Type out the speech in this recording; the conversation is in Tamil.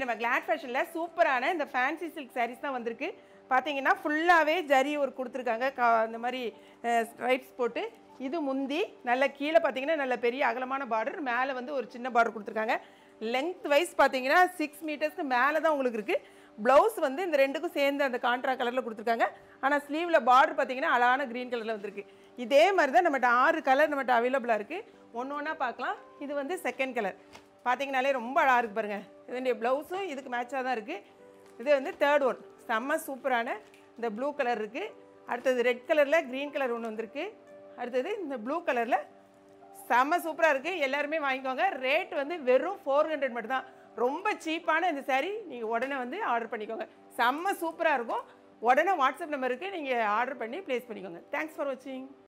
நம்ம கிளாட் ஃபேஷனில் சூப்பரான இந்த ஃபேன்சி சில்க் sarees தான் வந்திருக்கு பார்த்தீங்கன்னா ஃபுல்லாகவே ஜரி ஒரு கொடுத்துருக்காங்க கா இந்த மாதிரி ஸ்ட்ரைப்ஸ் போட்டு இது முந்தி நல்ல கீழே பார்த்தீங்கன்னா நல்ல பெரிய அகலமான பார்டர் மேலே வந்து ஒரு சின்ன பார்டர் கொடுத்துருக்காங்க லென்த் வைஸ் பார்த்தீங்கன்னா சிக்ஸ் மீட்டர்ஸ்க்கு மேலே தான் உங்களுக்கு இருக்குது ப்ளவுஸ் வந்து இந்த ரெண்டுக்கும் சேர்ந்து அந்த கான்ட்ரா கலரில் கொடுத்துருக்காங்க ஆனால் ஸ்லீவில் பார்டர் பார்த்தீங்கன்னா அழகான க்ரீன் கலரில் வந்திருக்கு இதே மாதிரி தான் நம்மகிட்ட ஆறு கலர் நம்மகிட்ட அவைலபிளாக இருக்குது ஒன்று ஒன்றா பார்க்கலாம் இது வந்து செகண்ட் கலர் பார்த்தீங்கனாலே ரொம்ப அழகாக இருக்குது பாருங்கள் இதனுடைய ப்ளவுஸும் இதுக்கு மேட்சாக தான் இருக்குது இது வந்து தேர்ட் ஒன் செம்ம சூப்பரான இந்த ப்ளூ கலர் இருக்குது அடுத்தது ரெட் கலரில் க்ரீன் கலர் ஒன்று வந்திருக்கு அடுத்தது இந்த ப்ளூ கலரில் செம்ம சூப்பராக இருக்குது எல்லாருமே வாங்கிக்கோங்க ரேட் வந்து வெறும் ஃபோர் ஹண்ட்ரட் மட்டும் தான் ரொம்ப சீப்பான இந்த saree நீங்கள் உடனே வந்து ஆர்டர் பண்ணிக்கோங்க செம்ம சூப்பராக இருக்கும் உடனே வாட்ஸ்அப் நம்பருக்கு நீங்கள் ஆர்டர் பண்ணி ப்ளேஸ் பண்ணிக்கோங்க தேங்க்ஸ் ஃபார் வாட்சிங்